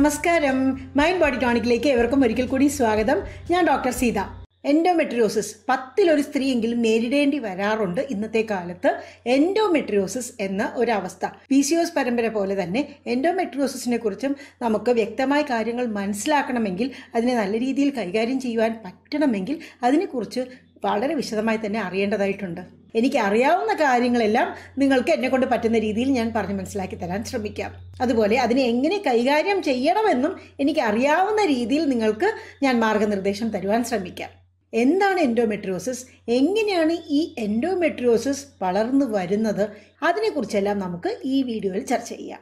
നമസ്കാരം mind body ടോണിക്കിലേക്ക് ഏവർക്കും ഒരിക്കൽ കൂടി സ്വാഗതം ഞാൻ ഡോക്ടർ സീത എൻഡോമെട്രിയോസിസ് പത്തിലൊരു സ്ത്രീയെങ്കിലും നേരിടേണ്ടി വരാറുണ്ട് ഇന്നത്തെ കാലത്ത് എൻഡോമെട്രിയോസിസ് എന്ന ഒരവസ്ഥ പി സി ഒസ് പരമ്പര പോലെ തന്നെ എൻഡോമെട്രിയോസിസിനെ കുറിച്ചും നമുക്ക് വ്യക്തമായ കാര്യങ്ങൾ മനസ്സിലാക്കണമെങ്കിൽ അതിനെ നല്ല രീതിയിൽ കൈകാര്യം ചെയ്യുവാൻ പറ്റണമെങ്കിൽ അതിനെക്കുറിച്ച് വളരെ വിശദമായി തന്നെ അറിയേണ്ടതായിട്ടുണ്ട് എനിക്ക് അറിയാവുന്ന കാര്യങ്ങളെല്ലാം നിങ്ങൾക്ക് എന്നെ കൊണ്ട് പറ്റുന്ന രീതിയിൽ ഞാൻ പറഞ്ഞ് മനസ്സിലാക്കി തരാൻ ശ്രമിക്കാം അതുപോലെ അതിനെ എങ്ങനെ കൈകാര്യം ചെയ്യണമെന്നും എനിക്ക് അറിയാവുന്ന രീതിയിൽ നിങ്ങൾക്ക് ഞാൻ മാർഗനിർദ്ദേശം തരുവാൻ ശ്രമിക്കാം എന്താണ് എൻഡോമെട്രിയോസിസ് എങ്ങനെയാണ് ഈ എൻഡോമെട്രിയോസിസ് വളർന്നു വരുന്നത് അതിനെക്കുറിച്ചെല്ലാം നമുക്ക് ഈ വീഡിയോയിൽ ചർച്ച ചെയ്യാം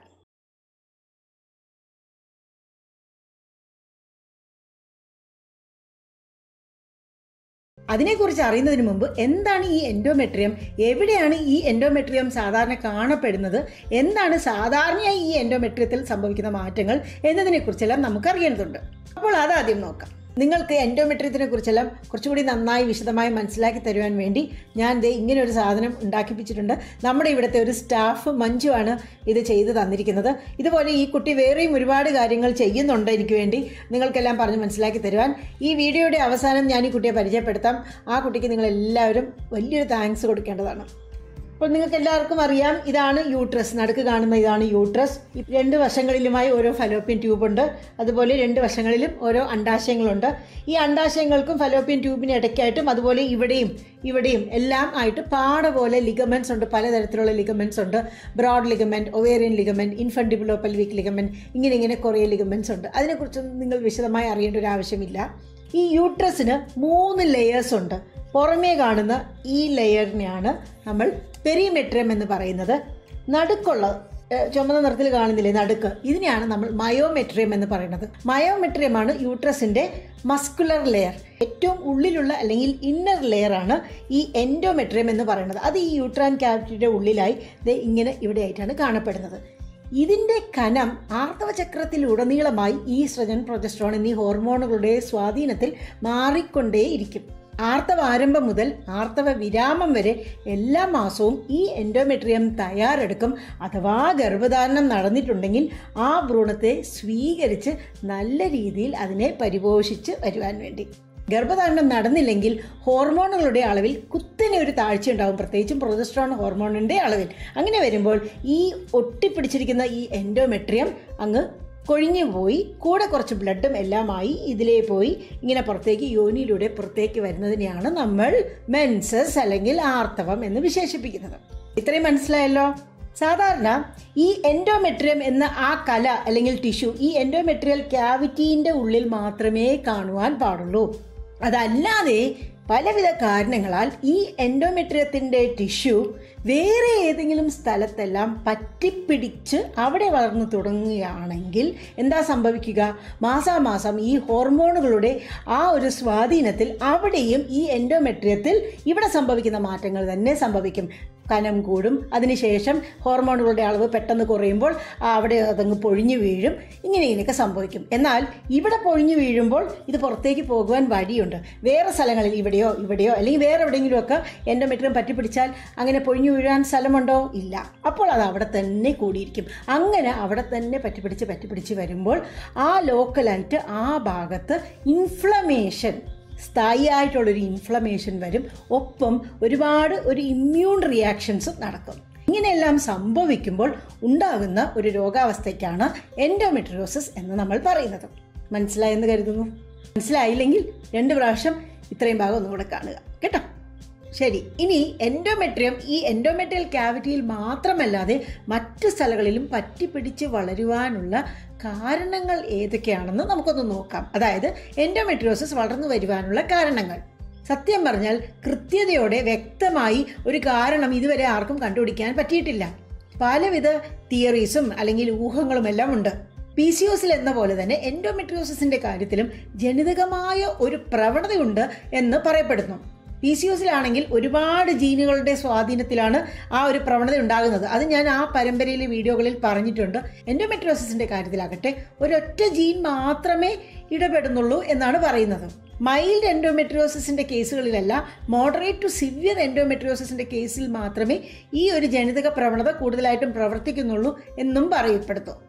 അതിനെക്കുറിച്ച് അറിയുന്നതിന് മുമ്പ് എന്താണ് ഈ എൻഡോമെട്രിയം എവിടെയാണ് ഈ എൻഡോമെട്രിയം സാധാരണ കാണപ്പെടുന്നത് എന്താണ് സാധാരണയായി ഈ എൻഡോമെട്രിയത്തിൽ സംഭവിക്കുന്ന മാറ്റങ്ങൾ എന്നതിനെക്കുറിച്ചെല്ലാം നമുക്ക് അറിയേണ്ടതുണ്ട് അപ്പോൾ അതാദ്യം നോക്കാം നിങ്ങൾക്ക് എൻഡോമെട്രിയത്തിനെ കുറിച്ചെല്ലാം കുറച്ചുകൂടി നന്നായി വിശദമായി മനസ്സിലാക്കി തരുവാൻ വേണ്ടി ഞാൻ ദേ ഇങ്ങനെ ഒരു സാധനം ഉണ്ടാക്കിപ്പിച്ചിട്ടുണ്ട് നമ്മുടെ ഇവിടുത്തെ ഒരു സ്റ്റാഫ് മഞ്ജുവാണ് ഇത് ചെയ്ത് തന്നിരിക്കുന്നത് ഇതുപോലെ ഈ കുട്ടി വേറെയും ഒരുപാട് കാര്യങ്ങൾ ചെയ്യുന്നുണ്ട് എനിക്ക് വേണ്ടി നിങ്ങൾക്കെല്ലാം പറഞ്ഞ് മനസ്സിലാക്കി തരുവാൻ ഈ വീഡിയോയുടെ അവസാനം ഞാൻ ഈ കുട്ടിയെ പരിചയപ്പെടുത്താം ആ കുട്ടിക്ക് നിങ്ങൾ എല്ലാവരും വലിയൊരു താങ്ക്സ് കൊടുക്കേണ്ടതാണ് അപ്പോൾ നിങ്ങൾക്ക് എല്ലാവർക്കും അറിയാം ഇതാണ് യൂട്രസ് നടുക്ക് കാണുന്ന ഇതാണ് യൂട്രസ് ഈ രണ്ട് വശങ്ങളിലുമായി ഓരോ ഫലോപ്പിയൻ ട്യൂബ് ഉണ്ട് അതുപോലെ രണ്ട് വശങ്ങളിലും ഓരോ അണ്ടാശയങ്ങളുണ്ട് ഈ അണ്ടാശയങ്ങൾക്കും ഫലോപ്പിയൻ ട്യൂബിന് ഇടയ്ക്കായിട്ടും അതുപോലെ ഇവിടെയും ഇവിടെയും എല്ലാം ആയിട്ട് പാട പോലെ ലിഗമെന്റ്സ് ഉണ്ട് പലതരത്തിലുള്ള ലിഗമെന്റ്സ് ഉണ്ട് broad ligament ovarian ligament infundibulopelvic ligament ഇങ്ങനെ ഇങ്ങനെ കുറേ ലിഗമെന്റ്സ് ഉണ്ട് അതിനെക്കുറിച്ചൊന്നും നിങ്ങൾ വിശദമായി അറിയേണ്ട ഒരു ആവശ്യമില്ല ഈ യൂട്രസിന് മൂന്ന് ലെയേഴ്സ് ഉണ്ട് പുറമേ കാണുന്ന ഈ ലെയറിനെയാണ് നമ്മൾ പെരിമെട്രിയം എന്ന് പറയുന്നത് നടുക്കുള്ള ഏഹ്, ചുമന്ന നിറത്തിൽ കാണുന്നില്ലേ നടുക്ക് ഇതിനെയാണ് നമ്മൾ മയോമെട്രിയം എന്ന് പറയുന്നത് മയോമെട്രിയമാണ് യൂട്രസിന്റെ മസ്കുലർ ലെയർ ഏറ്റവും ഉള്ളിലുള്ള അല്ലെങ്കിൽ ഇന്നർ ലെയർ ആണ് ഈ എൻഡോമെട്രിയം എന്ന് പറയുന്നത് അത് ഈ യൂട്രാൻ ക്യാവിറ്റിയുടെ ഉള്ളിലായി ദേ ഇങ്ങനെ ഇവിടെയായിട്ടാണ് കാണപ്പെടുന്നത് ഇതിന്റെ കനം ആർത്തവചക്രത്തിലുടനീളമായി ഈസ്ട്രജൻ പ്രൊജസ്ട്രോൺ എന്നീ ഹോർമോണുകളുടെ സ്വാധീനത്തിൽ മാറിക്കൊണ്ടേയിരിക്കും ആർത്തവ ആരംഭം മുതൽ ആർത്തവ വിരാമം വരെ എല്ലാ മാസവും ഈ എൻഡോമെട്രിയം തയ്യാറെടുക്കും അഥവാ ഗർഭധാരണം നടന്നിട്ടുണ്ടെങ്കിൽ ആ ഭ്രൂണത്തെ സ്വീകരിച്ച് നല്ല രീതിയിൽ അതിനെ പരിപോഷിച്ച് വരുവാൻ വേണ്ടി ഗർഭധാരണം നടന്നില്ലെങ്കിൽ ഹോർമോണുകളുടെ അളവിൽ കുത്തനെ ഒരു താഴ്ച ഉണ്ടാകും പ്രത്യേകിച്ചും പ്രൊജസ്ട്രോൺ ഹോർമോണിൻ്റെ അളവിൽ അങ്ങനെ വരുമ്പോൾ ഈ ഒട്ടിപ്പിടിച്ചിരിക്കുന്ന ഈ എൻഡോമെട്രിയം അങ്ങ് കൊഴിഞ്ഞു പോയി കൂടെ കുറച്ച് ബ്ലഡും എല്ലാമായി ഇതിലേ പോയി ഇങ്ങനെ പുറത്തേക്ക് യോനിയിലൂടെ പുറത്തേക്ക് വരുന്നതിനെയാണ് നമ്മൾ മെൻസസ് അല്ലെങ്കിൽ ആർത്തവം എന്ന് വിശേഷിപ്പിക്കുന്നത് ഇത്രയും മനസ്സിലായല്ലോ സാധാരണ ഈ എൻഡോമെട്രിയം എന്ന ആ കല അല്ലെങ്കിൽ ടിഷ്യൂ ഈ എൻഡോമെട്രിയൽ ക്യാവിറ്റീൻ്റെ ഉള്ളിൽ മാത്രമേ കാണുവാൻ പാടുള്ളൂ അതല്ലാതെ പലവിധ കാരണങ്ങളാൽ ഈ എൻഡോമെട്രിയത്തിൻ്റെ ടിഷ്യൂ വേറെ ഏതെങ്കിലും സ്ഥലത്തെല്ലാം പറ്റിപ്പിടിച്ച് അവിടെ വളർന്നു തുടങ്ങുകയാണെങ്കിൽ എന്താ സംഭവിക്കുക മാസാമാസം ഈ ഹോർമോണുകളുടെ ആ ഒരു സ്വാധീനത്തിൽ അവിടെയും ഈ എൻഡോമെട്രിയത്തിൽ ഇവിടെ സംഭവിക്കുന്ന മാറ്റങ്ങൾ തന്നെ സംഭവിക്കും കനം കൂടും അതിനുശേഷം ഹോർമോണുകളുടെ അളവ് പെട്ടെന്ന് കുറയുമ്പോൾ ആ അവിടെ അതങ്ങ് പൊഴിഞ്ഞു വീഴും ഇങ്ങനെ ഇങ്ങനെയൊക്കെ സംഭവിക്കും എന്നാൽ ഇവിടെ പൊഴിഞ്ഞു വീഴുമ്പോൾ ഇത് പുറത്തേക്ക് പോകുവാൻ വഴിയുണ്ട് വേറെ സ്ഥലങ്ങളിൽ ഇവിടെയോ ഇവിടെയോ അല്ലെങ്കിൽ വേറെ എവിടെയെങ്കിലുമൊക്കെ എൻഡോമെട്രിയം പറ്റിപ്പിടിച്ചാൽ അങ്ങനെ പൊഴിഞ്ഞു വീഴാൻ സ്ഥലമുണ്ടോ ഇല്ല അപ്പോൾ അത് അവിടെ തന്നെ കൂടിയിരിക്കും അങ്ങനെ അവിടെ തന്നെ പറ്റിപ്പിടിച്ച് പറ്റിപ്പിടിച്ച് വരുമ്പോൾ ആ ലോക്കലായിട്ട് ആ ഭാഗത്ത് ഇൻഫ്ലമേഷൻ സ്ഥായിയായിട്ടുള്ളൊരു ഇൻഫ്ലമേഷൻ വരും ഒപ്പം ഒരുപാട് ഒരു ഇമ്മ്യൂൺ റിയാക്ഷൻസും നടക്കും ഇങ്ങനെയെല്ലാം സംഭവിക്കുമ്പോൾ ഉണ്ടാകുന്ന ഒരു രോഗാവസ്ഥയ്ക്കാണ് എൻഡോമെട്രിയോസിസ് എന്ന് നമ്മൾ പറയുന്നത് മനസ്സിലായെന്ന് കരുതുന്നു മനസ്സിലായില്ലെങ്കിൽ രണ്ട് പ്രാവശ്യം ഇത്രയും ഭാഗം ഒന്നുകൂടെ കാണുക കേട്ടോ ശരി ഇനി എൻഡോമെട്രിയം ഈ എൻഡോമെട്രിയൽ ക്യാവിറ്റിയിൽ മാത്രമല്ലാതെ മറ്റ് സ്ഥലങ്ങളിലും പറ്റിപ്പിടിച്ച് വളരുവാനുള്ള കാരണങ്ങൾ ഏതൊക്കെയാണെന്ന് നമുക്കൊന്ന് നോക്കാം അതായത് എൻഡോമെട്രിയോസിസ് വളർന്നു വരുവാനുള്ള കാരണങ്ങൾ സത്യം പറഞ്ഞാൽ കൃത്യതയോടെ വ്യക്തമായി ഒരു കാരണം ഇതുവരെ ആർക്കും കണ്ടുപിടിക്കാൻ പറ്റിയിട്ടില്ല പലവിധ തിയറീസും അല്ലെങ്കിൽ ഊഹങ്ങളും എല്ലാം ഉണ്ട് പി സി ഒസിൽ എന്ന പോലെ തന്നെ എൻഡോമെട്രിയോസിന്റെ കാര്യത്തിലും ജനിതകമായ ഒരു പ്രവണതയുണ്ട് എന്ന് പറയപ്പെടുന്നു പി സി ഒസിലാണെങ്കിൽ ഒരുപാട് ജീനുകളുടെ സ്വാധീനത്തിലാണ് ആ ഒരു പ്രവണത ഉണ്ടാകുന്നത് അത് ഞാൻ ആ പരമ്പരയിലെ വീഡിയോകളിൽ പറഞ്ഞിട്ടുണ്ട് എൻഡോമെട്രിയോസിന്റെ കാര്യത്തിലാകട്ടെ ഒരൊറ്റ ജീൻ മാത്രമേ ഇടപെടുന്നുള്ളൂ എന്നാണ് പറയുന്നത് മൈൽഡ് എൻഡോമെട്രിയോസിന്റെ കേസുകളിലല്ല മോഡറേറ്റ് ടു സിവിയർ എൻഡോമെട്രിയോസിന്റെ കേസിൽ മാത്രമേ ഈ ഒരു ജനിതക പ്രവണത കൂടുതലായിട്ടും പ്രവർത്തിക്കുന്നുള്ളൂ എന്നും പറയപ്പെടുന്നു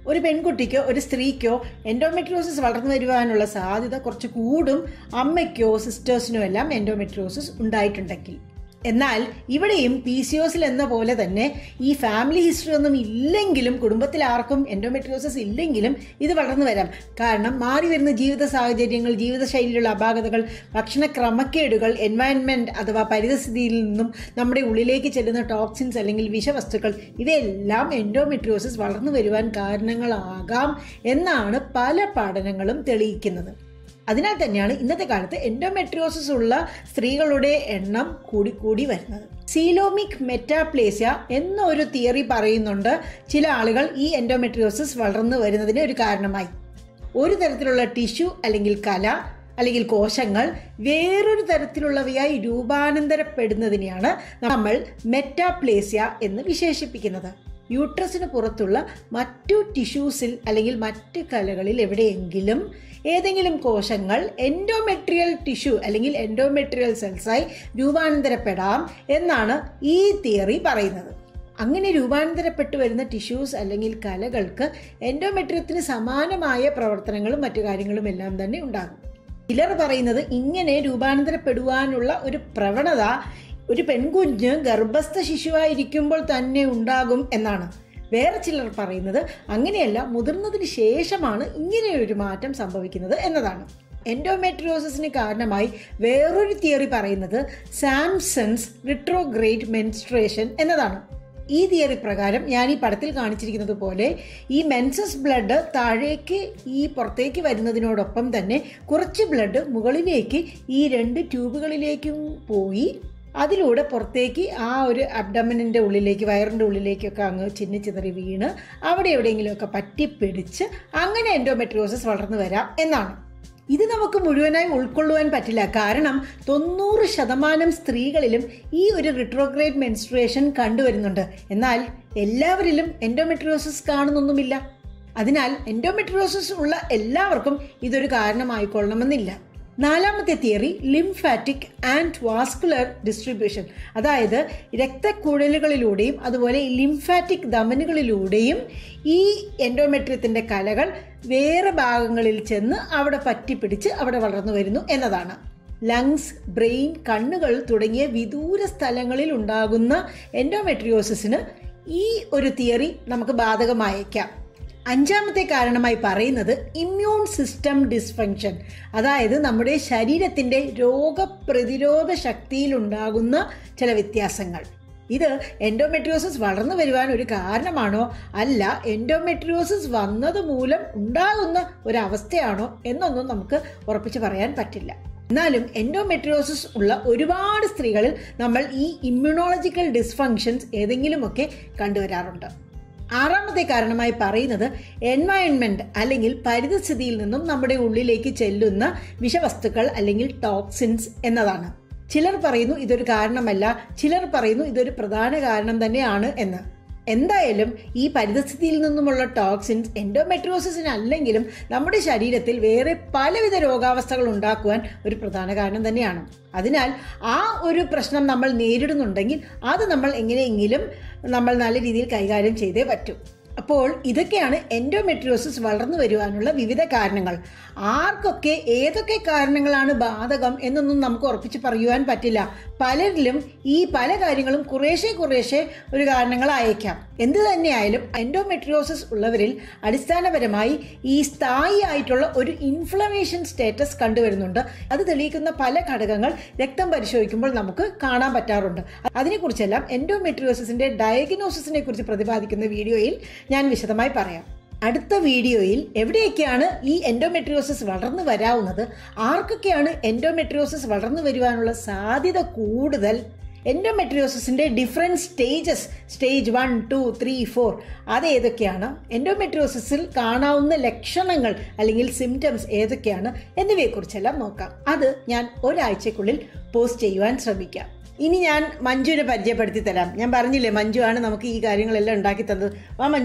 ഒരു പെൺകുട്ടിക്കോ ഒരു സ്ത്രീക്കോ എൻഡോമെട്രിയോസിസ് വളർന്നു വരുവാനുള്ള സാധ്യത കുറച്ച് കൂടും അമ്മയ്ക്കോ സിസ്റ്റേഴ്സിനോ എല്ലാം എൻഡോമെട്രിയോസിസ് ഉണ്ടായിട്ടുണ്ടെങ്കിൽ എന്നാൽ ഇവിടെയും പി സി ഒസിൽ എന്ന പോലെ തന്നെ ഈ ഫാമിലി ഹിസ്റ്ററി ഒന്നും ഇല്ലെങ്കിലും കുടുംബത്തിൽ ആർക്കും എൻഡോമെട്രിയോസിസ് ഇല്ലെങ്കിലും ഇത് വളർന്നു വരാം കാരണം മാറി വരുന്ന ജീവിത സാഹചര്യങ്ങൾ ജീവിതശൈലിയിലുള്ള അപാകതകൾ ഭക്ഷണ ക്രമക്കേടുകൾ എൻവയൺമെൻറ്റ് അഥവാ പരിതസ്ഥിതിയിൽ നിന്നും നമ്മുടെ ഉള്ളിലേക്ക് ചെല്ലുന്ന ടോക്സിൻസ് അല്ലെങ്കിൽ വിഷവസ്തുക്കൾ ഇവയെല്ലാം എൻഡോമെട്രിയോസിസ് വളർന്നു വരുവാൻ കാരണങ്ങളാകാം എന്നാണ് പല പഠനങ്ങളും തെളിയിക്കുന്നത് അതിനാൽ തന്നെയാണ് ഇന്നത്തെ കാലത്ത് എൻഡോമെട്രിയോസിസ് ഉള്ള സ്ത്രീകളുടെ എണ്ണം കൂടിക്കൂടി വരുന്നത് സീലോമിക് മെറ്റാപ്ലേസ്യ എന്നൊരു തിയറി പറയുന്നുണ്ട് ചില ആളുകൾ ഈ എൻഡോമെട്രിയോസിസ് വളർന്നു വരുന്നതിന് ഒരു കാരണമായി ഒരു തരത്തിലുള്ള ടിഷ്യൂ അല്ലെങ്കിൽ കല അല്ലെങ്കിൽ കോശങ്ങൾ വേറൊരു തരത്തിലുള്ളവയായി രൂപാന്തരപ്പെടുന്നതിനെയാണ് നമ്മൾ മെറ്റാപ്ലേസ്യ എന്ന് വിശേഷിപ്പിക്കുന്നത് യൂട്രസിന് പുറത്തുള്ള മറ്റു ടിഷ്യൂസിൽ അല്ലെങ്കിൽ മറ്റ് കലകളിൽ എവിടെയെങ്കിലും ഏതെങ്കിലും കോശങ്ങൾ എൻഡോമെട്രിയൽ ടിഷ്യൂ അല്ലെങ്കിൽ എൻഡോമെട്രിയൽ സെൽസായി രൂപാന്തരപ്പെടാം എന്നാണ് ഈ തിയറി പറയുന്നത് അങ്ങനെ രൂപാന്തരപ്പെട്ടു വരുന്ന ടിഷ്യൂസ് അല്ലെങ്കിൽ കലകൾക്ക് എൻഡോമെട്രിയത്തിന് സമാനമായ പ്രവർത്തനങ്ങളും മറ്റു കാര്യങ്ങളും എല്ലാം തന്നെ ഉണ്ടാകും ചിലർ പറയുന്നത് ഇങ്ങനെ രൂപാന്തരപ്പെടുവാനുള്ള ഒരു പ്രവണത ഒരു പെൺകുഞ്ഞ് ഗർഭസ്ഥ ശിശുവായിരിക്കുമ്പോൾ തന്നെ ഉണ്ടാകും എന്നാണ് വേറെ ചിലർ പറയുന്നത് അങ്ങനെയല്ല മുതിർന്നതിന് ശേഷമാണ് ഇങ്ങനെയൊരു മാറ്റം സംഭവിക്കുന്നത് എന്നതാണ് എൻഡോമെട്രിയോസിന് കാരണമായി വേറൊരു തിയറി പറയുന്നത് സാംസൺസ് റിട്രോഗ്രേഡ് മെൻസ്ട്രേഷൻ എന്നതാണ് ഈ തിയറി പ്രകാരം ഞാൻ ഈ പടത്തിൽ കാണിച്ചിരിക്കുന്നത് പോലെ ഈ മെൻസസ് ബ്ലഡ് താഴേക്ക് ഈ പുറത്തേക്ക് വരുന്നതിനോടൊപ്പം തന്നെ കുറച്ച് ബ്ലഡ് മുകളിലേക്ക് ഈ രണ്ട് ട്യൂബുകളിലേക്കും പോയി അതിലൂടെ പുറത്തേക്ക് ആ ഒരു അബ്ഡമനിൻ്റെ ഉള്ളിലേക്ക് വയറിൻ്റെ ഉള്ളിലേക്കൊക്കെ അങ്ങ് ചിന്നി ചിതറി വീണ് അവിടെ എവിടെയെങ്കിലുമൊക്കെ പറ്റിപ്പിടിച്ച് അങ്ങനെ എൻഡോമെട്രിയോസിസ് വളർന്നു വരാം എന്നാണ് ഇത് നമുക്ക് മുഴുവനായി ഉൾക്കൊള്ളുവാൻ പറ്റില്ല കാരണം തൊണ്ണൂറ് ശതമാനം സ്ത്രീകളിലും ഈ ഒരു റിട്രോഗ്രേഡ് മെൻസ്ട്രുവേഷൻ കണ്ടുവരുന്നുണ്ട് എന്നാൽ എല്ലാവരിലും എൻഡോമെട്രിയോസിസ് കാണുന്നൊന്നുമില്ല അതിനാൽ എൻഡോമെട്രിയോസിസ് ഉള്ള എല്ലാവർക്കും ഇതൊരു കാരണമായിക്കൊള്ളണമെന്നില്ല നാലാമത്തെ theory lymphatic and vascular distribution അതായത് രക്തക്കുഴലുകളിലൂടെയും അതുപോലെ ലിംഫാറ്റിക് ധമനികളിലൂടെയും ഈ എൻഡോമെട്രിയത്തിൻ്റെ കലകൾ വേറെ ഭാഗങ്ങളിൽ ചെന്ന് അവിടെ പറ്റിപ്പിടിച്ച് അവിടെ വളർന്നു വരുന്നു എന്നതാണ് ലങ്സ് ബ്രെയിൻ കണ്ണുകൾ തുടങ്ങിയ വിദൂര സ്ഥലങ്ങളിൽ ഉണ്ടാകുന്ന എൻഡോമെട്രിയോസിന് ഈ ഒരു തിയറി നമുക്ക് ബാധകമായേക്കാം അഞ്ചാമത്തെ കാരണമായി പറയുന്നത് ഇമ്മ്യൂൺ സിസ്റ്റം ഡിസ്ഫങ്ഷൻ അതായത് നമ്മുടെ ശരീരത്തിൻ്റെ രോഗപ്രതിരോധ ശക്തിയിലുണ്ടാകുന്ന ചില വ്യത്യാസങ്ങൾ ഇത് എൻഡോമെട്രിയോസിസ് വളർന്നു വരുവാൻ ഒരു കാരണമാണോ അല്ല എൻഡോമെട്രിയോസിസ് വന്നത് മൂലം ഉണ്ടാകുന്ന ഒരവസ്ഥയാണോ എന്നൊന്നും നമുക്ക് ഉറപ്പിച്ച് പറയാൻ പറ്റില്ല എന്നാലും എൻഡോമെട്രിയോസിസ് ഉള്ള ഒരുപാട് സ്ത്രീകളിൽ നമ്മൾ ഈ ഇമ്മ്യൂണോളജിക്കൽ ഡിസ്ഫങ്ഷൻസ് ഏതെങ്കിലുമൊക്കെ കണ്ടുവരാറുണ്ട് ആറാമത്തെ കാരണമായി പറയുന്നത് എൻവയൺമെന്റ് അല്ലെങ്കിൽ പരിതസ്ഥിതിയിൽ നിന്നും നമ്മുടെ ഉള്ളിലേക്ക് ചെല്ലുന്ന വിഷവസ്തുക്കൾ അല്ലെങ്കിൽ ടോക്സിൻസ് എന്നതാണ് ചിലർ പറയുന്നു ഇതൊരു കാരണമല്ല ചിലർ പറയുന്നു ഇതൊരു പ്രധാന കാരണം തന്നെയാണ് എന്ന് എന്തായാലും ഈ പരിതസ്ഥിതിയിൽ നിന്നുമുള്ള ടോക്സിൻസ് എൻഡോമെട്രോസിസിന് അല്ലെങ്കിലും നമ്മുടെ ശരീരത്തിൽ വേറെ പലവിധ രോഗാവസ്ഥകൾ ഉണ്ടാക്കുവാൻ ഒരു പ്രധാന കാരണം തന്നെയാണ് അതിനാൽ ആ ഒരു പ്രശ്നം നമ്മൾ നേരിടുന്നുണ്ടെങ്കിൽ അത് നമ്മൾ എങ്ങനെയെങ്കിലും നമ്മൾ നല്ല രീതിയിൽ കൈകാര്യം ചെയ്തേ പറ്റൂ അപ്പോൾ ഇതൊക്കെയാണ് എൻഡോമെട്രിയോസിസ് വളർന്നു വരുവാനുള്ള വിവിധ കാരണങ്ങൾ ആർക്കൊക്കെ ഏതൊക്കെ കാരണങ്ങളാണ് ബാധകം എന്നൊന്നും നമുക്ക് ഉറപ്പിച്ച് പറയുവാൻ പറ്റില്ല പലരിലും ഈ പല കാര്യങ്ങളും കുറേശ്ശെ കുറേശ്ശെ ഒരു കാരണങ്ങളായേക്കാം എന്ത് തന്നെയായാലും എൻഡോമെട്രിയോസിസ് ഉള്ളവരിൽ അടിസ്ഥാനപരമായി ഈ സ്ഥായി ആയിട്ടുള്ള ഒരു ഇൻഫ്ലമേഷൻ സ്റ്റേറ്റസ് കണ്ടുവരുന്നുണ്ട് അത് തെളിയിക്കുന്ന പല ഘടകങ്ങൾ രക്തം പരിശോധിക്കുമ്പോൾ നമുക്ക് കാണാൻ പറ്റാറുണ്ട് അതിനെക്കുറിച്ചെല്ലാം എൻഡോമെട്രിയോസിന്റെ ഡയഗ്നോസിസിനെ കുറിച്ച് പ്രതിപാദിക്കുന്ന വീഡിയോയിൽ ഞാൻ വിശദമായി പറയാം അടുത്ത വീഡിയോയിൽ എവിടെയൊക്കെയാണ് ഈ എൻഡോമെട്രിയോസിസ് വളർന്നു വരാവുന്നത് ആർക്കൊക്കെയാണ് എൻഡോമെട്രിയോസിസ് വളർന്നു വരുവാനുള്ള സാധ്യത കൂടുതൽ എൻഡോമെട്രിയോസിന്റെ different stages stage one two three four അത് ഏതൊക്കെയാണ് എൻഡോമെട്രിയോസിസിൽ കാണാവുന്ന ലക്ഷണങ്ങൾ അല്ലെങ്കിൽ സിംറ്റംസ് ഏതൊക്കെയാണ് എന്നിവയെക്കുറിച്ചെല്ലാം നോക്കാം അത് ഞാൻ ഒരാഴ്ചക്കുള്ളിൽ പോസ്റ്റ് ചെയ്യുവാൻ ശ്രമിക്കാം ഇനി ഞാൻ മഞ്ജുവിനെ പരിചയപ്പെടുത്തി തരാം ഞാൻ പറഞ്ഞില്ലേ മഞ്ജു ആണ് നമുക്ക് ഈ കാര്യങ്ങളെല്ലാം ഉണ്ടാക്കി തന്നത് വാ മഞ്ജു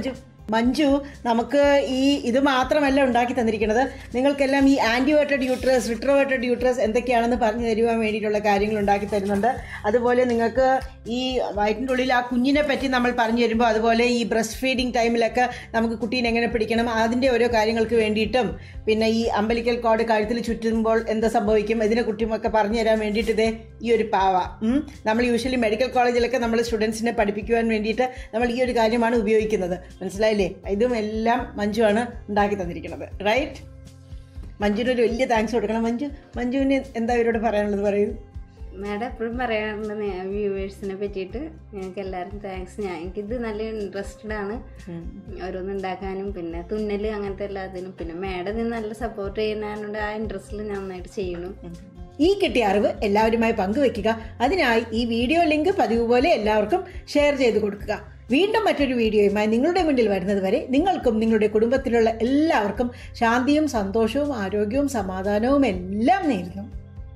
മഞ്ജു നമുക്ക് ഈ ഇത് മാത്രമല്ല ഉണ്ടാക്കി തന്നിരിക്കുന്നത് നിങ്ങൾക്കെല്ലാം ഈ ആൻറ്റിവേറ്റഡ് യൂട്രസ് റിട്രോവേറ്റഡ് യൂട്രസ് എന്തൊക്കെയാണെന്ന് പറഞ്ഞു തരുവാൻ വേണ്ടിയിട്ടുള്ള കാര്യങ്ങൾ ഉണ്ടാക്കി തരുന്നുണ്ട് അതുപോലെ നിങ്ങൾക്ക് ഈ വയറ്റിൻ്റെ ഉള്ളിൽ ആ കുഞ്ഞിനെ പറ്റി നമ്മൾ പറഞ്ഞു തരുമ്പോൾ അതുപോലെ ഈ ബ്രസ്റ്റ് ഫീഡിങ് ടൈമിലൊക്കെ നമുക്ക് കുട്ടീനെ എങ്ങനെ പിടിക്കണം അതിൻ്റെ ഓരോ കാര്യങ്ങൾക്ക് വേണ്ടിയിട്ടും പിന്നെ ഈ അമ്പലിക്കൽ കോഡ് കഴുത്തിൽ ചുറ്റുമ്പോൾ എന്താ സംഭവിക്കും ഇതിനെ കുട്ടിയുമൊക്കെ പറഞ്ഞു തരാൻ വേണ്ടിയിട്ട് ഇതേ ഈ ഒരു പാവ ഉം. നമ്മൾ യൂഷ്വലി മെഡിക്കൽ കോളേജിലൊക്കെ നമ്മൾ സ്റ്റുഡൻസിനെ പഠിപ്പിക്കുവാൻ വേണ്ടിയിട്ട് നമ്മൾ ഈ ഒരു കാര്യമാണ് ഉപയോഗിക്കുന്നത് മനസ്സിലായില്ലേ ഇതും എല്ലാം മഞ്ജുവാണ് ഉണ്ടാക്കി തന്നിരിക്കുന്നത് റൈറ്റ് മഞ്ജുവിന് ഒരു വലിയ താങ്ക്സ് കൊടുക്കണം മഞ്ജു മഞ്ജുവിന് എന്താ ഇവരോട് പറയാനുള്ളത് പറയൂ മാഡം എപ്പോഴും പറയാറുണ്ട് വ്യൂവേഴ്സിനെ പറ്റിയിട്ട് ഞങ്ങൾക്ക് എല്ലാവർക്കും താങ്ക്സ് ഞാൻ എനിക്കിത് നല്ല ഇൻട്രസ്റ്റഡ് ആണ് ഓരോന്ന് ഉണ്ടാക്കാനും പിന്നെ തുന്നൽ അങ്ങനത്തെ എല്ലാത്തിനും പിന്നെ മാഡം ഇതിന് നല്ല സപ്പോർട്ട് ചെയ്യുന്നതുകൊണ്ട് ആ ഇൻട്രസ്റ്റിൽ നന്നായിട്ട് ചെയ്യണു ഈ കിട്ടിയ അറിവ് എല്ലാവരുമായി പങ്കുവെക്കുക അതിനായി ഈ വീഡിയോ ലിങ്ക് പതിവ് പോലെ എല്ലാവർക്കും ഷെയർ ചെയ്ത് കൊടുക്കുക വീണ്ടും മറ്റൊരു വീഡിയോയുമായി നിങ്ങളുടെ മുന്നിൽ വരുന്നത് വരെ നിങ്ങൾക്കും നിങ്ങളുടെ കുടുംബത്തിലുള്ള എല്ലാവർക്കും ശാന്തിയും സന്തോഷവും ആരോഗ്യവും സമാധാനവും എല്ലാം നേരുന്നു